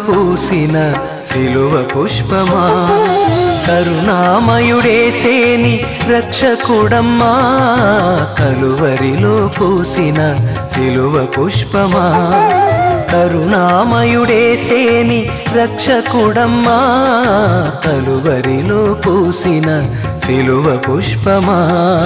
పూసిన సిలువ పుష్పమా కరుణామయుడేసేని రక్షకుడమ్మా కలువరిలో పూసిన సిలువ పుష్పమా కరుణామయుడేసేని రక్షకుడమ్మా కలువరిలో పూసిన సిలువ పుష్పమా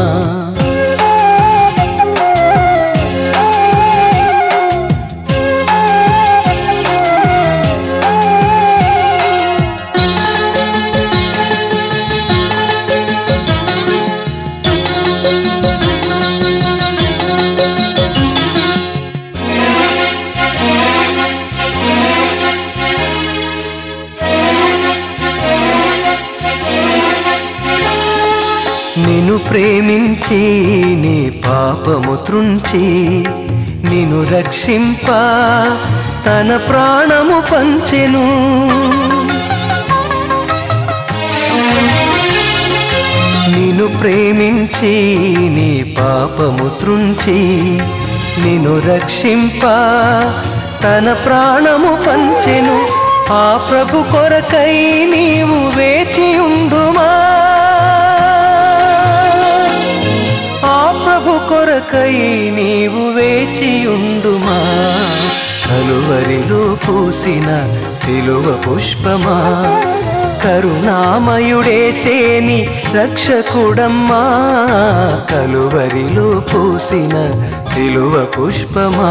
నిన్ను ప్రేమించి నీ పాపము త్రుంచి నిన్ను రక్షింప తన ప్రాణము పంచెను నిన్ను ప్రేమించి నీ పాపము త్రుంచి నిన్ను రక్షింప తన ప్రాణము పంచెను ఆ ప్రభు కొరకై నీవు వేచి ఉండుమా ఆ ప్రభు కొరకై నీవు వేచి ఉండుమా కలువరిలో పూసిన సిలువ పుష్పమా కరుణామయుడేసేని రక్షకుడమ్మా కలువరిలో పూసిన సిలువ పుష్పమా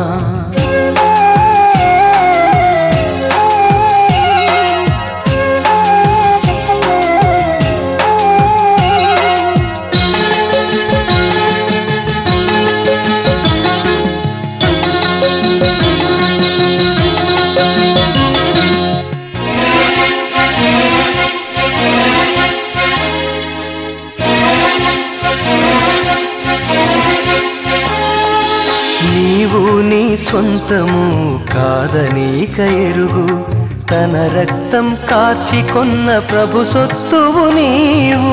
నీవు నీ సొంతము కాదనీక ఎరుగు తన రక్తం కాచి కొన్న ప్రభు సొత్తువు నీవు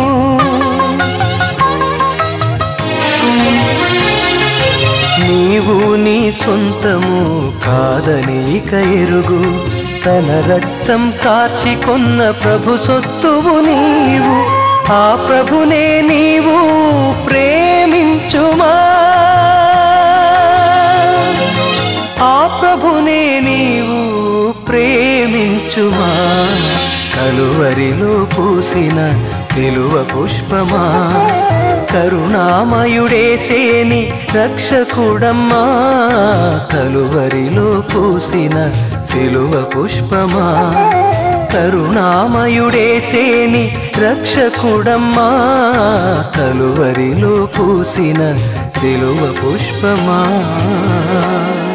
నీవు నీ సొంతము కాదనీక ఎరుగు తన రక్తం కాచి కొన్న ప్రభు సొత్తువు నీవు ఆ ప్రభునే నీవు ప్రేమించుమా ఆ ప్రభునే నీవు ప్రేమించుమా కలువరిలో పూసిన సిలువ పుష్పమా కరుణామయుడేసేని రక్షకుడమ్మా కలువరిలో పూసిన సిలువ పుష్పమా కరుణామయుడేసేని రక్షకుడమ్మా కలువరిలో పూసిన సిలువ పుష్పమా